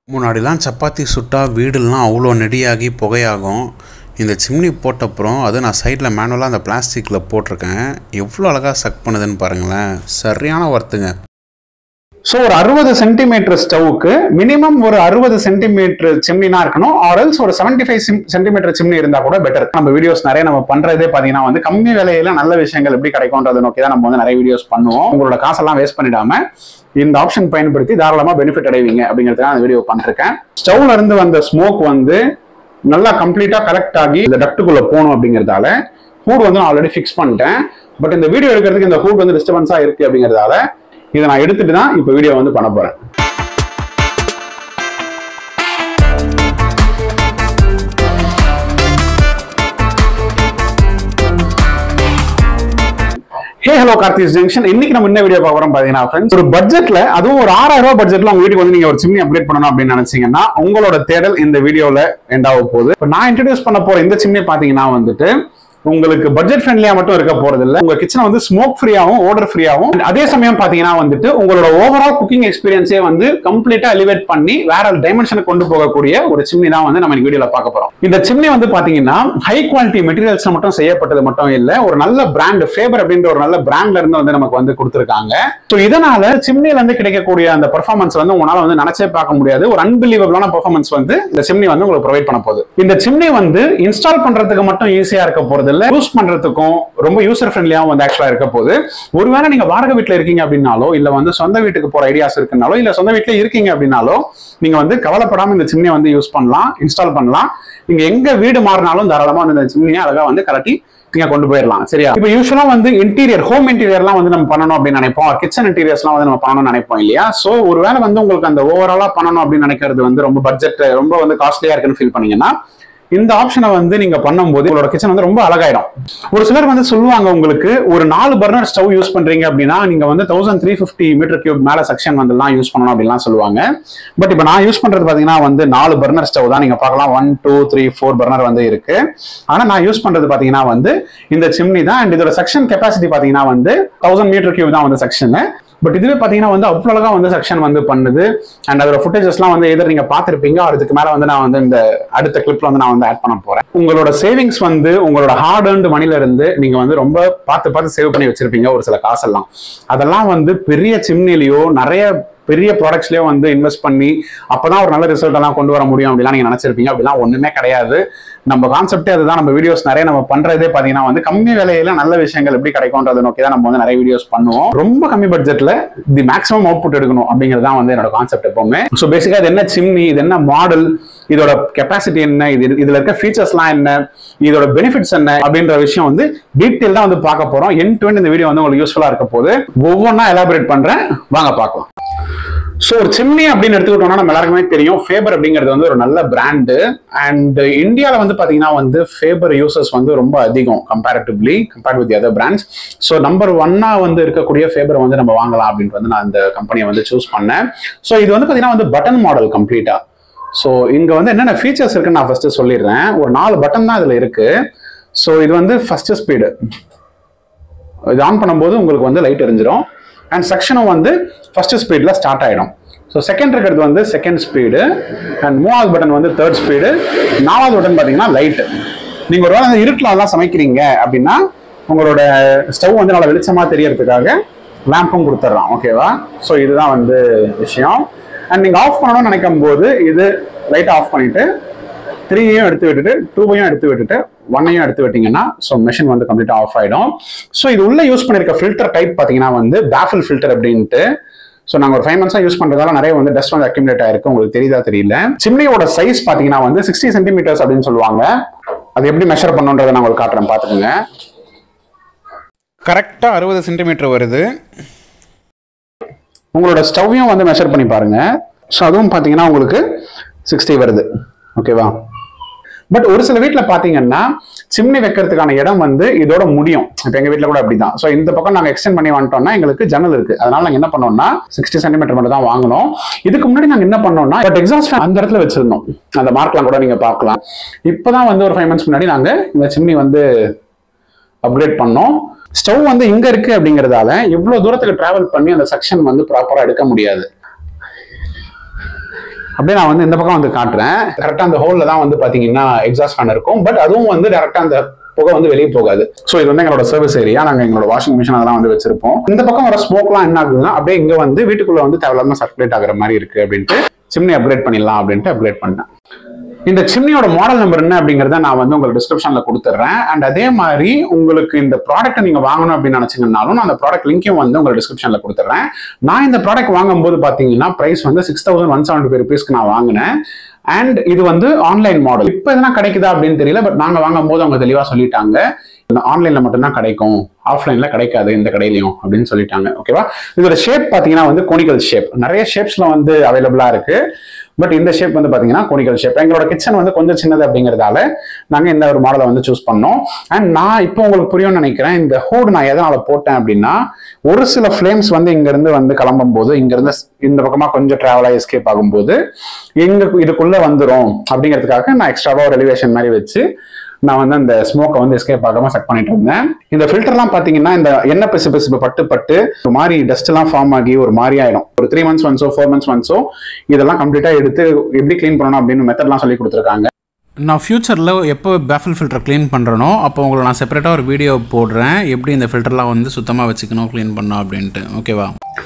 முன்னாடிலாம் சப்பாத்தி சுட்டா வீடெல்லாம் அவ்வளோ நெடியாகி புகையாகும் இந்த சிம்னி போட்டப்புறம் அது நான் சைடில் மேனுவலாக அந்த பிளாஸ்டிக்கில் போட்டிருக்கேன் எவ்வளோ அழகாக சக் பண்ணுதுன்னு பாருங்களேன் சரியான ஒர்த்துங்க ஸோ ஒரு அறுபது சென்டிமீட்டர் ஸ்டவ்வுக்கு மினிமம் ஒரு அறுபது சென்டிமீட்டர் சிம்னினா இருக்கணும் ஆர்எல்ஸ் ஒரு செவன்டி ஃபைவ் சென்டிமீட்டர் சிம்னி இருந்தா கூட பெட்டர் நம்ம வீடியோஸ் நிறைய நம்ம பண்றதே பாத்தீங்கன்னா வந்து கம்மி விலையில நல்ல விஷயங்கள் எப்படி கிடைக்கும்ன்றதை நோக்கி தான் நம்ம வந்து நிறைய வீடியோஸ் பண்ணுவோம் உங்களோட காசெல்லாம் வேஸ்ட் பண்ணிடாம இந்த ஆப்ஷன் பயன்படுத்தி தாராளமா பெனிஃபிட் அடைவீங்க அப்படிங்கிறதுக்காக அந்த வீடியோ பண்ணிருக்கேன் ஸ்டவ்ல இருந்து வந்த ஸ்மோக் வந்து நல்லா கம்ப்ளீட்டா கலெக்ட் ஆகி இந்த டக்டுக்குள்ள போகணும் அப்படிங்கிறதால ஹூட் வந்து நான் ஆல்ரெடி ஃபிக்ஸ் பண்ணிட்டேன் பட் இந்த வீடியோ எடுக்கிறதுக்கு இந்த ஹூட் வந்து டிஸ்டர்பன்ஸா இருக்கு அப்படிங்கிறதால இதை நான் எடுத்துட்டு தான் இப்போ வீடியோ வந்து பண்ண போறேன் ஹே ஹலோ கார்த்திஸ் ஜங்ஷன் இன்னைக்கு நம்ம என்ன வீடியோ பார்க்குறோம் பாத்தீங்கன்னா ஃப்ரெண்ட்ஸ் ஒரு பட்ஜெட்ல அதுவும் ஒரு ஆறாயிரம் ரூபாய் பட்ஜெட்ல உங்க வீட்டுக்கு வந்து நீங்க ஒரு சிம்னி அப்டேட் பண்ணணும் அப்படின்னு நினைச்சீங்கன்னா உங்களோட தேடல் இந்த வீடியோல எண்ட் ஆக போகுது இப்போ நான் இன்ட்ரடியூஸ் பண்ண போற இந்த சிம்னி பாத்தீங்கன்னா வந்துட்டு உங்களுக்கு பட்ஜெட் ஃப்ரெண்ட்லியா மட்டும் இருக்க போறது இல்ல உங்க கிச்சனை வந்து ஸ்மோக் ஃப்ரீயாவும் ஓடர் ஃப்ரீயாவும் அதே சமயம் பாத்தீங்கன்னா வந்துட்டு உங்களோட ஓவரால் குக்கிங் எக்ஸ்பீரியன்ஸே வந்து கம்ப்ளீட்டா எலிவேட் பண்ணி வேற டைமென்ஷனுக்கு கொண்டு போகக்கூடிய ஒரு சிம்னி தான் வந்து நம்ம இந்த வீடியோல பார்க்க போறோம் இந்த சிம்னி வந்து பாத்தீங்கன்னா ஹை குவாலிட்டி மெட்டீரியல்ஸ் மட்டும் செய்யப்பட்டது மட்டும் இல்ல ஒரு நல்ல பிராண்ட் ஃபேபர் அப்படின்ற ஒரு நல்ல பிராண்ட்ல இருந்து வந்து நமக்கு வந்து கொடுத்துருக்காங்க ஸோ இதனால சிம்னில இருந்து கிடைக்கக்கூடிய அந்த பெர்ஃபார்மன்ஸ் வந்து உங்களால வந்து நினைச்சே பார்க்க முடியாது ஒரு அன்பிலீவபிளான பெர்ஃபார்மன்ஸ் வந்து இந்த சிம்னி வந்து உங்களுக்கு ப்ரொவைட் பண்ண போகுது இந்த சிம்னி வந்து இன்ஸ்டால் பண்றதுக்கு மட்டும் ஈஸியா இருக்க போறது இல்ல யூஸ் பண்றதுக்கும் ரொம்ப யூசர் ஃப்ரெண்ட்லியாவும் வந்து ஆக்சுவலா இருக்க போகுது ஒருவேளை நீங்க வாடகை வீட்டுல இருக்கீங்க அப்படின்னாலோ இல்ல வந்து சொந்த வீட்டுக்கு போற ஐடியாஸ் இருக்குனாலோ இல்ல சொந்த வீட்டுல இருக்கீங்க அப்படின்னாலோ நீங்க வந்து கவலைப்படாம இந்த சிம்னியை வந்து யூஸ் பண்ணலாம் இன்ஸ்டால் பண்ணலாம் நீங்க எங்க வீடு மாறினாலும் தாராளமா வந்து இந்த சிம்னியை அழகா வந்து கலட்டி நீங்க கொண்டு போயிடலாம் சரியா இப்போ யூஸ்வலா வந்து இன்டீரியர் ஹோம் இன்டீரியர்லாம் வந்து நம்ம பண்ணணும் அப்படின்னு நினைப்போம் கிச்சன் இன்டீரியர்ஸ்லாம் வந்து நம்ம பண்ணணும்னு நினைப்போம் இல்லையா சோ ஒருவேளை வந்து உங்களுக்கு அந்த ஓவராலா பண்ணணும் அப்படின்னு நினைக்கிறது வந்து ரொம்ப பட்ஜெட் ரொம்ப வந்து காஸ்ட்லியா இருக்குன்னு ஃபீல் பண்ணீங்கன்னா இந்த ஆப்ஷனை வந்து நீங்க பண்ணும்போது உங்களோட கிச்சன் வந்து ரொம்ப அழகாயிடும் ஒரு சிலர் வந்து சொல்லுவாங்க உங்களுக்கு ஒரு நாலு பர்னர் ஸ்டவ் யூஸ் பண்றீங்க அப்படின்னா நீங்க வந்து thousand three fifty metre cube மேல செக்ஷன் வந்து எல்லாம் யூஸ் பண்ணணும் அப்படின்லாம் சொல்லுவாங்க பட் இப்போ நான் யூஸ் பண்றது பாத்தீங்கன்னா வந்து நாலு பர்னர் ஸ்டவ் தான் நீங்க பார்க்கலாம் one two three four burner வந்து இருக்கு ஆனா நான் யூஸ் பண்றது பாத்தீங்கன்னா வந்து இந்த சிம்னி தான் அண்ட் இதோட செக்ஷன் கெப்பாசிட்டி பாத்தீங்கன்னா வந்து தௌசண்ட் மீட்டர் கியூப் தான் வந்து செக்ஷன் பட் இதுவே பாத்தீங்கன்னா வந்து அவ்வளவு அழகா வந்து செக்ஷன் வந்து பண்ணுது அண்ட் அதோட ஃபுட்டேஜஸ்லாம் வந்து எதிர் நீங்க பார்த்திருப்பீங்க அதுக்கு மேல வந்து நான் வந்து இந்த அடுத்த கிளிப்ல வந்து நான் வந்து ஆட் பண்ண போறேன் உங்களோட சேவிங்ஸ் வந்து உங்களோட ஹார்ட் ஏர்ன்டு மணில இருந்து நீங்க வந்து ரொம்ப பார்த்து பார்த்து சேவ் பண்ணி வச்சிருப்பீங்க ஒரு சில காசெல்லாம் அதெல்லாம் வந்து பெரிய சிம்னிலையோ நிறைய பெரிய ப்ராடக்ட்ஸ்லயோ வந்து இன்வெஸ்ட் பண்ணி அப்பதான் ஒரு நல்ல ரிசல்ட் எல்லாம் கொண்டு வர முடியும் அப்படிலாம் நீங்க நினைச்சிருப்பீங்க அப்படிலாம் ஒண்ணுமே கிடையாது நம்ம கான்செப்டே அதுதான் நம்ம வீடியோஸ் நிறைய நம்ம பண்றதே பாத்தீங்கன்னா வந்து கம்மி விலையில நல்ல விஷயங்கள் எப்படி கிடைக்கும்ன்றதை நோக்கி தான் நம்ம வந்து நிறைய வீடியோஸ் பண்ணுவோம் ரொம்ப கம்மி பட்ஜெட்ல தி மேக்ஸிமம் அவுட்புட் எடுக்கணும் அப்படிங்கிறது தான் வந்து என்னோட கான்செப்ட் எப்பவுமே ஸோ பேசிக்கா இது என்ன சிம்னி இது என்ன மாடல் இதோட கெப்பாசிட்டி என்ன இது இதுல இருக்க ஃபீச்சர்ஸ்லாம் என்ன இதோட பெனிஃபிட்ஸ் என்ன அப்படின்ற விஷயம் வந்து டீட்டெயில் தான் வந்து பார்க்க போறோம் என் டு இந்த வீடியோ வந்து உங்களுக்கு யூஸ்ஃபுல்லா இருக்க போது ஒவ்வொன்றா எலாபரேட் பண்றேன் வாங்க பார்க்கலாம் ஸோ ஒரு சிம்னி அப்படின்னு எடுத்துக்கிட்டோம்னா நம்ம எல்லாருக்குமே தெரியும் ஃபேபர் அப்படிங்கிறது வந்து ஒரு நல்ல பிராண்டு அண்ட் இந்தியாவில் வந்து பார்த்தீங்கன்னா வந்து ஃபேபர் யூசர்ஸ் வந்து ரொம்ப அதிகம் comparatively compared with other brands so number ஒன்னா வந்து இருக்கக்கூடிய ஃபேபர் வந்து நம்ம வாங்கலாம் அப்படின்ட்டு வந்து நான் இந்த கம்பெனியை வந்து சூஸ் பண்ணேன் ஸோ இது வந்து பார்த்தீங்கன்னா வந்து பட்டன் மாடல் கம்ப்ளீட்டா ஸோ இங்கே வந்து என்னென்ன ஃபீச்சர்ஸ் இருக்குன்னு நான் ஃபர்ஸ்ட் சொல்லிடுறேன் ஒரு நாலு பட்டன் தான் இதில் இருக்கு ஸோ இது வந்து ஃபர்ஸ்ட் ஸ்பீடு இது ஆன் பண்ணும்போது உங்களுக்கு வந்து லைட் எரிஞ்சிடும் அண்ட் செக்ஷனும் வந்து ஃபர்ஸ்ட் ஸ்பீடில் ஸ்டார்ட் ஆகிடும் ஸோ செகண்ட் இருக்கிறது வந்து செகண்ட் ஸ்பீடு அண்ட் மூணாவது பட்டன் வந்து தேர்ட் ஸ்பீடு நாலாவது பட்டன் பார்த்தீங்கன்னா லைட்டு நீங்கள் ஒரு வேளை அந்த இருட்டில் அதெல்லாம் சமைக்கிறீங்க அப்படின்னா உங்களோட ஸ்டவ் வந்து நல்லா வெளிச்சமாக தெரியறதுக்காக லேம்பும் கொடுத்துட்றான் ஓகேவா ஸோ இதுதான் வந்து விஷயம் அண்ட் நீங்கள் ஆஃப் பண்ணணும்னு நினைக்கும் போது இது லைட்டை ஆஃப் பண்ணிட்டு த்ரீயையும் எடுத்து விட்டுட்டு டூவையும் எடுத்து விட்டுட்டு ஒன்னையும் எடுத்து விட்டீங்கன்னா ஸோ மெஷின் வந்து கம்ப்ளீட்டாக ஆஃப் ஆகிடும் ஸோ இது உள்ள யூஸ் பண்ணிருக்க ஃபில்டர் டைப் பார்த்தீங்கன்னா வந்து பேஃபில் ஃபில்டர் அப்படின்ட்டு ஸோ நாங்கள் ஒரு ஃபைவ் மந்த்ஸாக யூஸ் பண்ணுறதால நிறைய வந்து டஸ்ட் வந்து அக்யூமுலேட் ஆயிருக்கு உங்களுக்கு தெரியுதா தெரியல சிம்னியோட சைஸ் பார்த்தீங்கன்னா வந்து சிக்ஸ்டி சென்டிமீட்டர்ஸ் அப்படின்னு சொல்லுவாங்க அது எப்படி மெஷர் பண்ணுன்றதை நான் உங்களுக்கு காட்டுறேன் பார்த்துக்கோங்க கரெக்டாக அறுபது சென்டிமீட்டர் வருது உங்களோட ஸ்டவ்வையும் வந்து மெஷர் பண்ணி பாருங்க ஸோ அதுவும் பார்த்தீங்கன்னா உங்களுக்கு சிக்ஸ்டி வருது ஓகேவா பட் ஒரு சில வீட்டில் பார்த்தீங்கன்னா சிம்னி வைக்கிறதுக்கான இடம் வந்து இதோட முடியும் இப்போ எங்கள் வீட்டில் கூட அப்படிதான் ஸோ இந்த பக்கம் நாங்கள் எக்ஸ்டெண்ட் பண்ணி வந்துட்டோம்னா எங்களுக்கு ஜன்னல் இருக்கு அதனால நாங்கள் என்ன பண்ணோம்னா சிக்ஸ்டி சென்டிமீட்டர் மட்டும் தான் வாங்கினோம் இதுக்கு முன்னாடி நாங்கள் என்ன பண்ணோம்னா பட் எக்ஸாஸ்ட் ஃபேன் அந்த இடத்துல வச்சிருந்தோம் அந்த மார்க்லாம் கூட நீங்கள் பார்க்கலாம் இப்போதான் வந்து ஒரு ஃபைவ் மந்த்ஸ் முன்னாடி நாங்கள் இந்த சிம்னி வந்து அப்கிரேட் பண்ணோம் ஸ்டவ் வந்து இங்க இருக்கு அப்படிங்கறதால இவ்வளவு தூரத்துக்கு டிராவல் பண்ணி அந்த செக்ஷன் வந்து ப்ராப்பரா எடுக்க முடியாது அப்படியே நான் வந்து இந்த பக்கம் வந்து காட்டுறேன் கரெக்டாக அந்த ஹோலில் தான் வந்து பார்த்தீங்கன்னா எக்ஸாஸ்ட் ஃபேன் இருக்கும் பட் அதுவும் வந்து டேரெக்டாக அந்த புகை வந்து வெளியே போகாது ஸோ இது வந்து எங்களோட சர்வீஸ் ஏரியா நாங்கள் எங்களோட வாஷிங் மிஷின் அதெல்லாம் வந்து வச்சிருப்போம் இந்த பக்கம் வர ஸ்மோக்லாம் என்ன ஆகுதுன்னா அப்படியே இங்கே வந்து வீட்டுக்குள்ள வந்து தேவையில்லாம சர்க்குலேட் ஆகுற மாதிரி இருக்கு அப்படின்ட்டு சிம்னி அப்கிரேட் பண்ணிடலாம் அப்படின்ட்டு அப்கிரேட் பண்ணேன் இந்த சிம்னியோட மாடல் நம்பர் என்ன அப்படிங்கறத நான் வந்து உங்களுக்கு டிஸ்கிரிப்ஷன்ல கொடுத்துட்றேன் அண்ட் அதே மாதிரி உங்களுக்கு இந்த ப்ராடக்ட் நீங்க வாங்கணும் அப்படின்னு நினைச்சீங்கன்னாலும் நான் அந்த ப்ராடக்ட் லிங்கையும் வந்து உங்களுக்கு டிஸ்கிரிப்ஷன்ல கொடுத்துட்றேன் நான் இந்த ப்ராடக்ட் வாங்கும்போது பாத்தீங்கன்னா பிரைஸ் வந்து six thousand one seventy five ருபீஸ்க்கு நான் வாங்கினேன் அண்ட் இது வந்து ஆன்லைன் மாடல் இப்போ எதனா கிடைக்குதா அப்படின்னு தெரியல பட் நாங்க வாங்கும்போது அவங்க தெளிவா சொல்லிட்டாங்க இந்த ஆன்லைன்ல மட்டும்தான் கிடைக்கும் ஆஃப்லைன்ல கிடைக்காது இந்த கடையிலையும் அப்படின்னு சொல்லிட்டாங்க ஓகேவா இதோட ஷேப் பாத்தீங்கன்னா வந்து கோனிக்கல் ஷேப் நிறைய ஷேப்ஸ்ல வந்து அவைலபிளா இருக்கு பட் இந்த ஷேப் வந்து பாத்தீங்கன்னா கோனிக்கல் ஷேப் எங்களோட கிச்சன் வந்து கொஞ்சம் சின்னது அப்படிங்கிறதால நாங்க இந்த ஒரு மாடலை வந்து சூஸ் பண்ணோம் அண்ட் நான் இப்போ உங்களுக்கு புரியும்னு நினைக்கிறேன் இந்த ஹூட் நான் எதனால போட்டேன் அப்படின்னா ஒரு சில ஃப்ளேம்ஸ் வந்து இங்க இருந்து வந்து கிளம்பும் போது இங்க இருந்து இந்த பக்கமா கொஞ்சம் டிராவலா எஸ்கேப் ஆகும்போது எங்க இதுக்குள்ள வந்துரும் அப்படிங்கிறதுக்காக நான் எக்ஸ்ட்ராவா ஒரு எலிவேஷன் மாதிரி வச்சு நான் வந்து அந்த ஸ்மோக்கை வந்து எஸ்கேப் ஆகாம செக் பண்ணிட்டு இருந்தேன் இந்த ஃபில்டர்லாம் பாத்தீங்கன்னா இந்த எண்ணெய் பிசு பிசு பட்டு பட்டு ஒரு மாதிரி டஸ்ட் எல்லாம் ஃபார்ம் ஆகி ஒரு மாதிரி ஆயிடும் ஒரு த்ரீ மந்த்ஸ் ஒன்ஸோ ஃபோர் மந்த்ஸ் ஒன்ஸோ இதெல்லாம் கம்ப்ளீட்டா எடுத்து எப்படி க்ளீன் பண்ணணும் அப்படின்னு மெத்தட்லாம் சொல்லி கொடுத்துருக்காங்க நான் ஃப்யூச்சரில் எப்போ பேஃபில் ஃபில்டர் க்ளீன் பண்ணுறனோ அப்போ உங்களை நான் செப்பரேட்டாக ஒரு வீடியோ போடுறேன் எப்படி இந்த ஃபில்டர்லாம் வந்து சுத்தமாக வச்சுக்கணும் க்ளீன் பண்ணணும் அப்படின்ட்டு ஓகேவா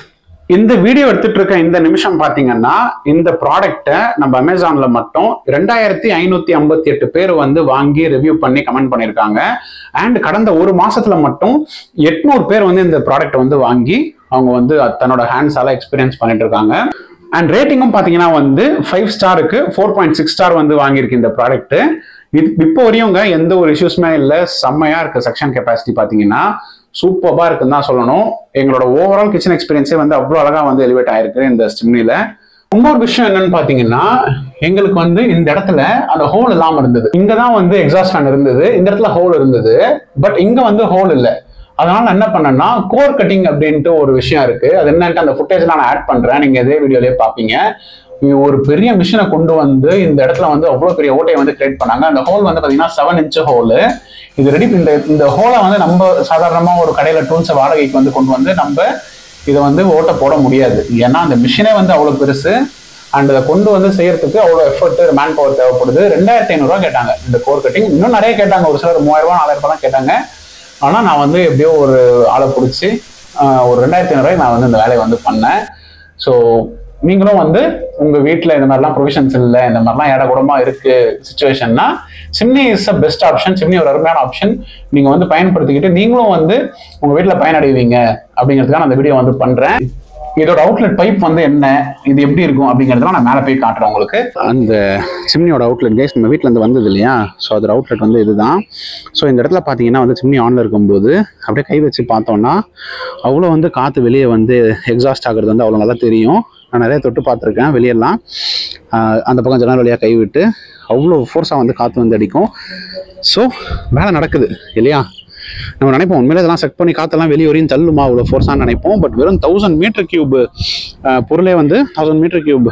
இந்த வீடியோ எடுத்துட்டு இருக்க இந்த நிமிஷம் பாத்தீங்கன்னா இந்த ப்ராடக்ட்டை நம்ம அமேசான்ல மட்டும் ரெண்டாயிரத்தி ஐநூத்தி ஐம்பத்தி எட்டு பேர் வந்து வாங்கி ரிவ்யூ பண்ணி கமெண்ட் பண்ணியிருக்காங்க அண்ட் கடந்த ஒரு மாசத்துல மட்டும் எட்நூறு பேர் வந்து இந்த ப்ராடக்ட் வந்து வாங்கி அவங்க வந்து தன்னோட ஹேண்ட்ஸால எக்ஸ்பீரியன்ஸ் பண்ணிட்டு இருக்காங்க அண்ட் ரேட்டிங்கும் பாத்தீங்கன்னா வந்து ஃபைவ் ஸ்டாருக்கு ஃபோர் பாயிண்ட் சிக்ஸ் ஸ்டார் வந்து வாங்கியிருக்கு இந்த ப்ராடக்ட் இது இப்போ வரையுங்க எந்த ஒரு இஷ்யூஸுமே இல்லை செம்மையா இருக்கு செக்ஷன் கெப்பாசிட்டி பாத்தீங்கன்னா சூப்பராக இருக்குன்னு தான் சொல்லணும் எங்களோட ஓவரால் கிச்சன் எக்ஸ்பீரியன்ஸே வந்து அவ்வளோ அழகா வந்து எலிவேட் ஆயிருக்கு இந்த ஸ்டிம்னில இன்னொரு விஷயம் என்னன்னு பாத்தீங்கன்னா எங்களுக்கு வந்து இந்த இடத்துல அந்த ஹோல் இல்லாம இருந்தது இங்க தான் வந்து எக்ஸாஸ்ட் ஃபேன் இருந்தது இந்த இடத்துல ஹோல் இருந்தது பட் இங்க வந்து ஹோல் இல்லை அதனால நான் என்ன பண்ணேன்னா கோர் கட்டிங் அப்படின்ட்டு ஒரு விஷயம் இருக்கு அது என்னன்ட்டு அந்த ஃபுட்டேஜ் நான் ஆட் பண்றேன் நீங்க இதே வீடியோலயே பாப்பீங்க ஒரு பெரிய மிஷினை கொண்டு வந்து இந்த இடத்துல வந்து அவ்வளவு பெரிய ஓட்டையை வந்து கிரியேட் பண்ணாங்க அந்த ஹோல் வந்து பாத்தீங்கன்னா செவன் இன்ச் ஹோல் இது ரெடி இந்த இந்த ஹோலை வந்து நம்ம சாதாரணமா ஒரு கடையில டூல்ஸை வாடகைக்கு வந்து கொண்டு வந்து நம்ம இதை வந்து ஓட்டை போட முடியாது ஏன்னா அந்த மிஷினே வந்து அவ்வளவு பெருசு அண்ட் அதை கொண்டு வந்து செய்யறதுக்கு அவ்வளோ எஃபர்ட் மேன் பவர் தேவைப்படுது ரெண்டாயிரத்தி ஐநூறுரூவா கேட்டாங்க இந்த கோர் கட்டிங் இன்னும் நிறைய கேட்டாங்க ஒரு சிலர் மூவாயிரம் ரூபா நாலாயிரம் ரூபாய் தான் கேட்டாங்க ஆனால் நான் வந்து எப்படியோ ஒரு ஆளை பிடிச்சி ஒரு ரெண்டாயிரத்தி ஐநூறுரூவாய்க்கு நான் வந்து இந்த வேலையை வந்து பண்ணேன் ஸோ நீங்களும் வந்து உங்க வீட்டில் இந்த மாதிரிலாம் ப்ரொவிஷன்ஸ் இல்லை இந்த மாதிரிலாம் இட கூடமா இருக்கு சுச்சுவேஷன்னா chimney is a best option chimney ஒரு அருமையான ஆப்ஷன் நீங்க வந்து பயன்படுத்திக்கிட்டு நீங்களும் வந்து உங்க வீட்டில் பயனடைவீங்க அப்படிங்கிறதுக்காக அந்த வீடியோ வந்து பண்றேன் இதோட அவுட்லெட் பைப் வந்து என்ன இது எப்படி இருக்கும் அப்படிங்கிறதுலாம் நான் மேலே போய் காட்டுறேன் உங்களுக்கு அந்த சிம்னியோட அவுட்லெட் கேஸ் நம்ம வீட்டில் இருந்து வந்தது இல்லையா ஸோ அதோட அவுட்லெட் வந்து இதுதான் ஸோ இந்த இடத்துல பார்த்தீங்கன்னா வந்து சிம்னி ஆனில் இருக்கும்போது அப்படியே கை வச்சு பார்த்தோம்னா அவ்வளோ வந்து காற்று வெளியே வந்து எக்ஸாஸ்ட் ஆகுறது வந்து அவ்வளோ நல்லா தெரியும் நான் நிறைய தொட்டு பார்த்துருக்கேன் வெளியெல்லாம் ஆஹ் அந்த பக்கம் ஜன்னல் வழியாக கை விட்டு அவ்வளோ ஃபோர்ஸாக வந்து காற்று வந்து அடிக்கும் ஸோ வேலை நடக்குது இல்லையா நம்ம நினைப்போம் உண்மையிலே இதெல்லாம் செக் பண்ணி காற்றெல்லாம் வெளியே வரையும் தள்ளுமா அவ்வளோ ஃபோர்ஸாக நினைப்போம் பட் வெறும் தௌசண்ட் மீட்டர் கியூப் பொருளே வந்து தௌசண்ட் மீட்டர் கியூப்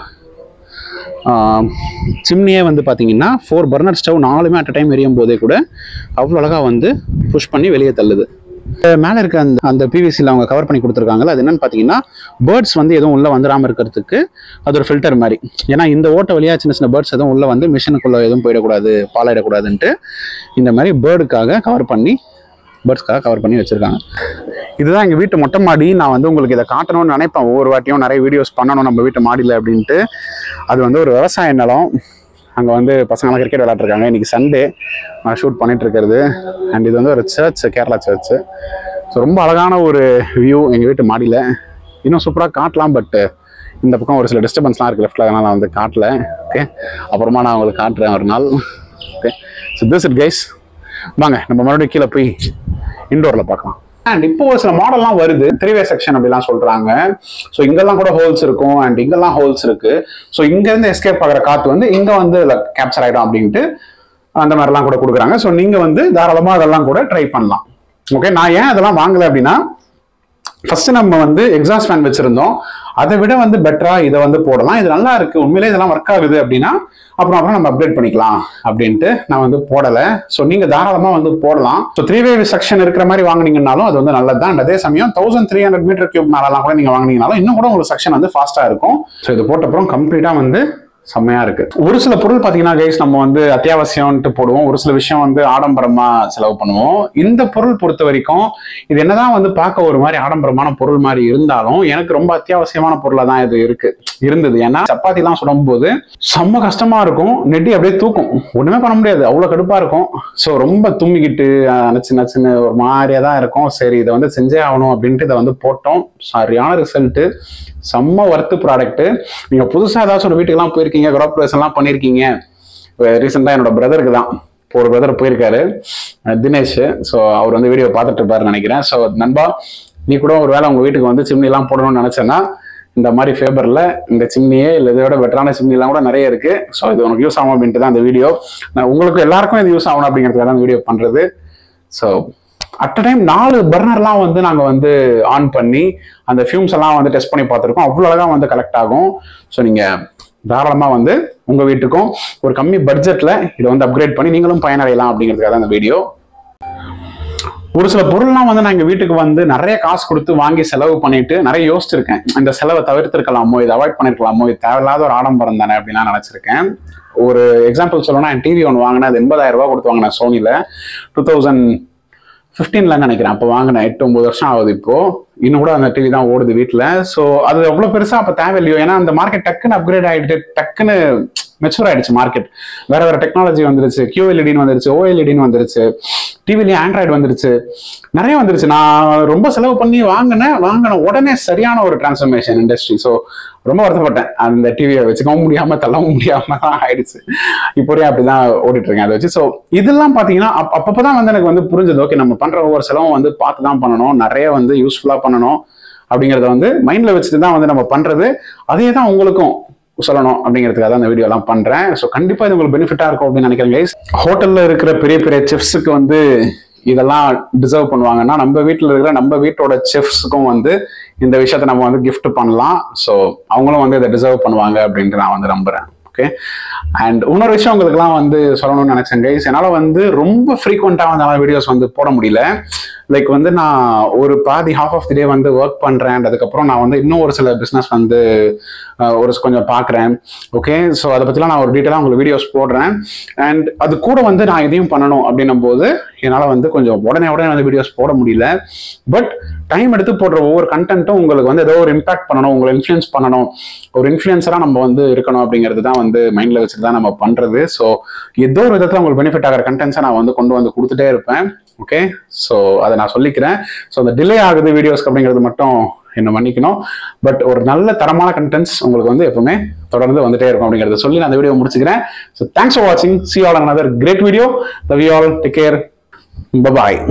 சிம்னியே வந்து பார்த்தீங்கன்னா ஃபோர் பர்னர் ஸ்டவ் நாலுமே அட் டைம் எரியும் போதே கூட அவ்வளோ அழகாக வந்து புஷ் பண்ணி வெளியே தள்ளுது மேலே இருக்க அந்த அந்த பிவிசியில் அவங்க கவர் பண்ணி கொடுத்துருக்காங்கல்ல அது என்னன்னு பார்த்தீங்கன்னா பேர்ட்ஸ் வந்து எதுவும் உள்ளே வந்துடாமல் இருக்கிறதுக்கு அது ஒரு ஃபில்டர் மாதிரி ஏன்னா இந்த ஓட்ட வழியாக சின்ன சின்ன பேர்ட்ஸ் எதுவும் உள்ளே வந்து மிஷினுக்குள்ளே எதுவும் போயிடக்கூடாது பாலாயிடக்கூடாதுன்ட்டு இந்த மாதிரி பேர்டுக்காக கவர் பண்ணி பேர்ட்ஸ்க்காக கவர் பண்ணி வச்சுருக்காங்க இதுதான் எங்கள் வீட்டு மொட்டை மாடி நான் வந்து உங்களுக்கு இதை காட்டணும்னு நினைப்பேன் ஒவ்வொரு வாட்டியும் நிறைய வீடியோஸ் பண்ணணும் நம்ம வீட்டு மாடியில் அப்படின்ட்டு அது வந்து ஒரு விவசாய நிலம் அங்கே வந்து பசங்களாம் கிரிக்கெட் விளையாட்டுருக்காங்க இன்னைக்கு சண்டே நான் ஷூட் பண்ணிட்டு இருக்கிறது அண்ட் இது வந்து ஒரு சர்ச் கேரளா சர்ச் ஸோ ரொம்ப அழகான ஒரு வியூ எங்கள் வீட்டு மாடியில் இன்னும் சூப்பராக காட்டலாம் பட் இந்த பக்கம் ஒரு சில டிஸ்டர்பன்ஸ்லாம் இருக்குது லெஃப்ட்டில் அதனால் நான் வந்து காட்டல ஓகே அப்புறமா நான் உங்களுக்கு காட்டுறேன் ஒரு நாள் okay so this it guys வாங்க நம்ம மறுபடியும் கீழே போய் இண்டோரில் பார்க்கலாம் அண்ட் இப்போ ஒரு சில மாடல்லாம் வருது த்ரீ வே செக்ஷன் அப்படிலாம் சொல்றாங்க ஸோ இங்கெல்லாம் கூட ஹோல்ஸ் இருக்கும் அண்ட் இங்கெல்லாம் ஹோல்ஸ் இருக்கு ஸோ இங்க இருந்து எஸ்கேப் ஆகிற காத்து வந்து இங்க வந்து கேப்சர் ஆயிடும் அப்படின்ட்டு அந்த மாதிரிலாம் கூட கொடுக்குறாங்க ஸோ நீங்க வந்து தாராளமா அதெல்லாம் கூட ட்ரை பண்ணலாம் ஓகே நான் ஏன் அதெல்லாம் வாங்கல அப்படின்னா ஃபர்ஸ்ட் நம்ம வந்து எக்ஸாஸ்ட் ஃபேன் வச்சிருந்தோம் அதை விட வந்து பெட்டரா இதை வந்து போடலாம் இது நல்லா இருக்கு உண்மையிலே இதெல்லாம் ஒர்க் ஆகுது அப்படின்னா அப்புறம் அப்புறம் நம்ம அப்டேட் பண்ணிக்கலாம் அப்படின்ட்டு நான் வந்து போடல ஸோ நீங்க தாராளமா வந்து போடலாம் ஸோ த்ரீ வே செக்ஷன் இருக்கிற மாதிரி வாங்குனீங்கனாலும் அது வந்து நல்லது தான் அதே சமயம் thousand three hundred meter cube மேலாம் கூட நீங்க வாங்குனீங்கனாலும் இன்னும் கூட உங்களுக்கு செக்ஷன் வந்து ஃபாஸ்டா இருக்கும் ஸோ இது போட்ட அப்புறம் கம்ப்ளீட்டா வந்து செம்மையா இருக்கு ஒரு சில பொருள் பாத்தீங்கன்னா கைஸ் நம்ம வந்து அத்தியாவசியம்ட்டு போடுவோம் ஒரு சில விஷயம் வந்து ஆடம்பரமா செலவு பண்ணுவோம் இந்த பொருள் பொறுத்த வரைக்கும் இது என்னதான் வந்து பார்க்க ஒரு மாதிரி ஆடம்பரமான பொருள் மாதிரி இருந்தாலும் எனக்கு ரொம்ப அத்தியாவசியமான பொருளா தான் இது இருக்கு இருந்தது ஏன்னா சப்பாத்தி எல்லாம் சுடும்போது செம்ம கஷ்டமா இருக்கும் நெட்டி அப்படியே தூக்கும் ஒண்ணுமே பண்ண முடியாது அவ்வளவு கடுப்பா இருக்கும் ஸோ ரொம்ப தும்மிக்கிட்டு அஹ், நச்சு நச்சுன்னு ஒரு மாதிரியா தான் இருக்கும் சரி இதை வந்து செஞ்சே ஆகணும் அப்படின்ட்டு இதை வந்து போட்டோம் சரியான ரிசல்ட்டு செம்ம ஒர்த்து ப்ராடக்ட் நீங்க புதுசா ஏதாச்சும் ஒரு வீட்டுக்கெல்லாம் போயிருக்கீங்க கிராப்ரேஷன் எல்லாம் பண்ணியிருக்கீங்க ரீசெண்டாக என்னோட பிரதருக்கு தான் இப்போ ஒரு பிரதர் போயிருக்காரு அஹ் தினேஷ் ஸோ அவர் வந்து வீடியோ பார்த்துட்டு இருப்பாருன்னு நினைக்கிறேன் ஸோ நண்பா நீ கூட ஒரு வேளை உங்க வீட்டுக்கு வந்து சிம்னி எல்லாம் போடணும்னு நினைச்சேன்னா இந்த மாதிரி ஃபேபர்ல இந்த சிம்னியே இல்லை இதை விட பெட்டரான சிம்னி எல்லாம் கூட நிறைய இருக்கு ஸோ இது உனக்கு யூஸ் ஆகும் அப்படின்ட்டு தான் இந்த வீடியோ நான் உங்களுக்கு எல்லாருக்கும் இது யூஸ் ஆகணும் அப்படிங்கிறதுக்காக தான் இந்த வீடியோ பண்றது ஸோ அட் அ டைம் நாலு பர்னர்லாம் வந்து நாங்கள் வந்து ஆன் பண்ணி அந்த ஃபியூம்ஸ் எல்லாம் வந்து டெஸ்ட் பண்ணி பார்த்துருக்கோம் அவ்வளோ அழகா வந்து கலெக்ட் ஆகும் ஸோ நீங்கள் தாராளமாக வந்து உங்கள் வீட்டுக்கும் ஒரு கம்மி பட்ஜெட்டில் இதை வந்து அப்கிரேட் பண்ணி நீங்களும் பயனடையலாம் அப்படிங்கிறதுக்காக தான் இந்த வீடியோ ஒரு சில பொருள்லாம் வந்து நான் எங்க வீட்டுக்கு வந்து நிறைய காசு கொடுத்து வாங்கி செலவு பண்ணிட்டு நிறைய யோசிச்சிருக்கேன் இந்த செலவை தவிர்த்திருக்கலாமோ இதை அவாய்ட் பண்ணிருக்கலாமோ இது தேவையில்லாத ஒரு ஆடம்பரம் தானே அப்படின்னு நான் நினைச்சிருக்கேன் ஒரு எக்ஸாம்பிள் சொல்லணும்னா என் டிவி ஒன்று வாங்கினேன் அது எண்பதாயிரம் ரூபாய் கொடுத்து வாங்கினேன் சோனியில் டூ தௌசண்ட் ஃபிஃப்டீன்ல நினைக்கிறேன் அப்போ வாங்கினேன் எட்டு ஒன்பது வருஷம் ஆகுது இப்போ இன்னும் கூட அந்த டிவி தான் ஓடுது வீட்டில் ஸோ அது அவ்வளோ பெருசா அப்போ தேவையில்லையோ ஏன்னா அந்த மார்க்கெட் டக்குன்னு அப்கிரேட் ஆயிட்டு டக்குன்னு மெச்சூர் ஆயிடுச்சு மார்க்கெட் வேற வேற டெக்னாலஜி வந்துருச்சு கியூஎல்இடின்னு வந்துருச்சு ஓஎல்இடின்னு வந்துருச்சு டிவிலையும் ஆண்ட்ராய்டு வந்துருச்சு நிறைய வந்துருச்சு நான் ரொம்ப செலவு பண்ணி வாங்கினேன் வாங்கின உடனே சரியான ஒரு டிரான்ஸ்ஃபர்மேஷன் இண்டஸ்ட்ரி ஸோ ரொம்ப வருத்தப்பட்டேன் அந்த டிவியை வச்சுக்கவும் முடியாம தள்ளவும் முடியாம தான் ஆயிடுச்சு இப்போ வரையும் அப்படிதான் ஓடிட்டு இருக்கேன் அதை வச்சு ஸோ இதெல்லாம் பார்த்தீங்கன்னா அப் அப்பப்பதான் வந்து எனக்கு வந்து புரிஞ்சது ஓகே நம்ம பண்ற ஒவ்வொரு செலவும் வந்து பார்த்து தான் பண்ணணும் நிறைய வந்து யூஸ்ஃபுல்லா பண்ணணும் அப்படிங்கிறத வந்து மைண்ட்ல வச்சுட்டு தான் வந்து நம்ம பண்றது அதே தான் உங்களுக்கும் சொல்லணும் அப்படிங்கிறதுக்காக தான் இந்த வீடியோ எல்லாம் பண்றேன் ஸோ கண்டிப்பா இது உங்களுக்கு பெனிஃபிட்டா இருக்கும் அப்படின்னு நினைக்கிறேன் guys. ஹோட்டல்ல இருக்கிற பெரிய பெரிய செஃப்ஸுக்கு வந்து இதெல்லாம் டிசர்வ் பண்ணுவாங்கன்னா நம்ம வீட்டில் இருக்கிற நம்ம வீட்டோட செஃப்ஸுக்கும் வந்து இந்த விஷயத்த நம்ம வந்து gift பண்ணலாம் ஸோ அவங்களும் வந்து இதை டிசர்வ் பண்ணுவாங்க அப்படின்ட்டு நான் வந்து நம்புறேன் ஓகே அண்ட் இன்னொரு விஷயம் உங்களுக்குலாம் வந்து சொல்லணும்னு நினைச்சேன் கைஸ் என்னால் வந்து ரொம்ப ஃப்ரீக்வெண்ட்டாக வந்து வீடியோஸ் வந்து போட முடியல லைக் வந்து நான் ஒரு பாதி ஹாஃப் ஆஃப் தி டே வந்து ஒர்க் பண்ணுறேன் அதுக்கப்புறம் நான் வந்து இன்னும் ஒரு சில பிஸ்னஸ் வந்து அஹ், ஒரு கொஞ்சம் பார்க்குறேன் ஓகே ஸோ அதை பற்றிலாம் நான் ஒரு டீட்டெயிலாக உங்களுக்கு வீடியோஸ் போடுறேன் அண்ட் அது கூட வந்து நான் இதையும் பண்ணணும் அப்படின்னும் போது என்னால் வந்து கொஞ்சம் உடனே உடனே வந்து வீடியோஸ் போட முடியல பட் டைம் எடுத்து போடுற ஒவ்வொரு கண்டென்ட்டும் உங்களுக்கு வந்து ஏதோ ஒரு இம்பாக்ட் பண்ணணும் உங்களை இன்ஃப்ளூயன்ஸ் பண்ணணும் ஒரு இன்ஃப்ளூயன்சராக நம்ம வந்து இருக்கணும் அப்படிங்கிறது தான் வந்து மைண்டில் வச்சுட்டு தான் நம்ம பண்ணுறது ஸோ ஏதோ ஒரு விதத்தில் உங்களுக்கு பெனிஃபிட் ஆகிற கண்டென்ட்ஸை நான் வந்து கொண்டு வந்து கொடுத்துட்டே இருப்பேன் ஓகே ஸோ அதை நான் சொல்லிக்கிறேன் ஸோ அந்த டிலே ஆகுது வீடியோஸ்க்கு அப்படிங்கிறது மட்டும் என்ன மன்னிக்கணும் பட் ஒரு நல்ல தரமான கண்டென்ட்ஸ் உங்களுக்கு வந்து எப்பவுமே தொடர்ந்து வந்துட்டே இருக்கும் அப்படிங்கிறத சொல்லி நான் அந்த வீடியோ முடிச்சுக்கிறேன் ஸோ தேங்க்ஸ் ஃபார் வாட்சிங் see all another great video love you all take care bye